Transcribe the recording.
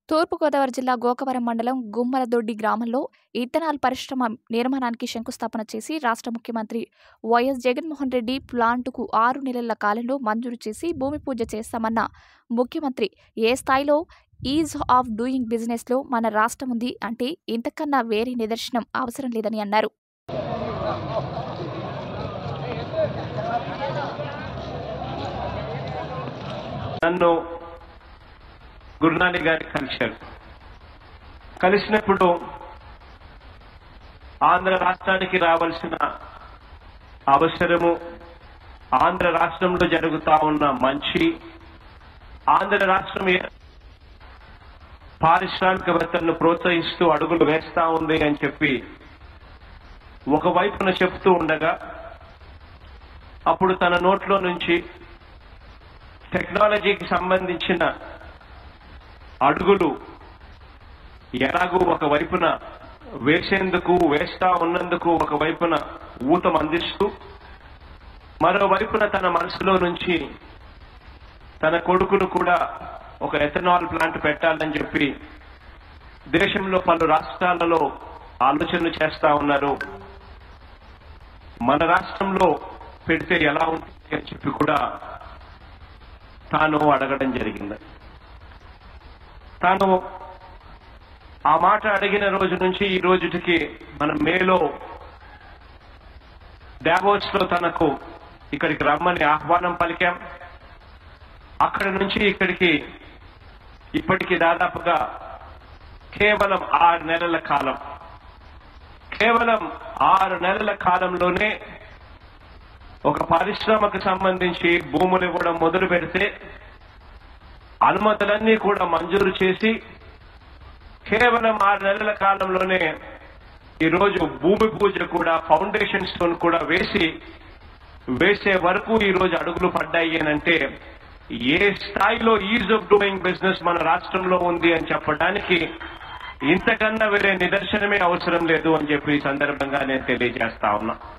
తూర్పుగోదావరి జిల్లా గోకవరం మండలం గుమ్మలదొడ్డి గ్రామంలో ఇథనాల్ పరిశ్రమ నిర్మాణానికి శంకుస్థాపన చేసి రాష్ట్ర ముఖ్యమంత్రి వైఎస్ జగన్మోహన్ రెడ్డి ప్లాంటుకు ఆరు నెలల కాలంలో మంజూరు చేసి భూమి పూజ చేస్తామన్న ముఖ్యమంత్రి ఏ స్థాయిలో ఈజ్ ఆఫ్ డూయింగ్ బిజినెస్లో మన రాష్ట్రం ఉంది అంటే ఇంతకన్నా వేరే నిదర్శనం అవసరం లేదని అన్నారు నన్ను గురునాని గారి కలిశారు కలిసినప్పుడు ఆంధ్ర రాష్ట్రానికి రావాల్సిన అవసరము ఆంధ్ర రాష్ట్రంలో జరుగుతా ఉన్న మంచి ఆంధ్ర రాష్ట్రం ఏ పారిశ్రామికవేత్తలను ప్రోత్సహిస్తూ అడుగులు వేస్తా ఉంది అని చెప్పి ఒకవైపున చెప్తూ ఉండగా అప్పుడు తన నోట్లో నుంచి టెక్నాలజీకి సంబంధించిన అడుగులు ఎలాగూ ఒక వైపున వేసేందుకు వేస్తా ఉన్నందుకు ఒక వైపున ఊతం అందిస్తూ మరోవైపున తన మనసులో నుంచి తన కొడుకును కూడా ఒక ఎథనాల్ ప్లాంట్ పెట్టాలని చెప్పి దేశంలో పలు రాష్ట్రాలలో ఆలోచనలు చేస్తా ఉన్నారు మన రాష్ట్రంలో పెడితే ఎలా ఉంటుంది అని చెప్పి కూడా తాను అడగడం జరిగింది తాను ఆ మాట అడిగిన రోజు నుంచి ఈ రోజుకి మన మేలో డావోస్ లో తనకు ఇక్కడికి రమ్మని ఆహ్వానం పలికాం అక్కడి నుంచి ఇక్కడికి ఇప్పటికి దాదాపుగా కేవలం ఆరు నెలల కాలం కేవలం ఆరు నెలల కాలంలోనే ఒక పరిశ్రమకు సంబంధించి భూములు ఇవ్వడం మొదలు పెడితే అనుమతులన్నీ కూడా మంజూరు చేసి కేవలం ఆరు నెలల కాలంలోనే ఈరోజు భూమి పూజ కూడా ఫౌండేషన్ స్టోన్ కూడా వేసి వేసే వరకు ఈ రోజు అడుగులు పడ్డాయి అని అంటే ఏ స్థాయిలో ఈజ్ ఆఫ్ డూయింగ్ బిజినెస్ మన రాష్ట్రంలో ఉంది అని చెప్పడానికి ఇంతకన్నా వేరే నిదర్శనమే అవసరం లేదు అని చెప్పి ఈ సందర్భంగా నేను తెలియజేస్తా ఉన్నా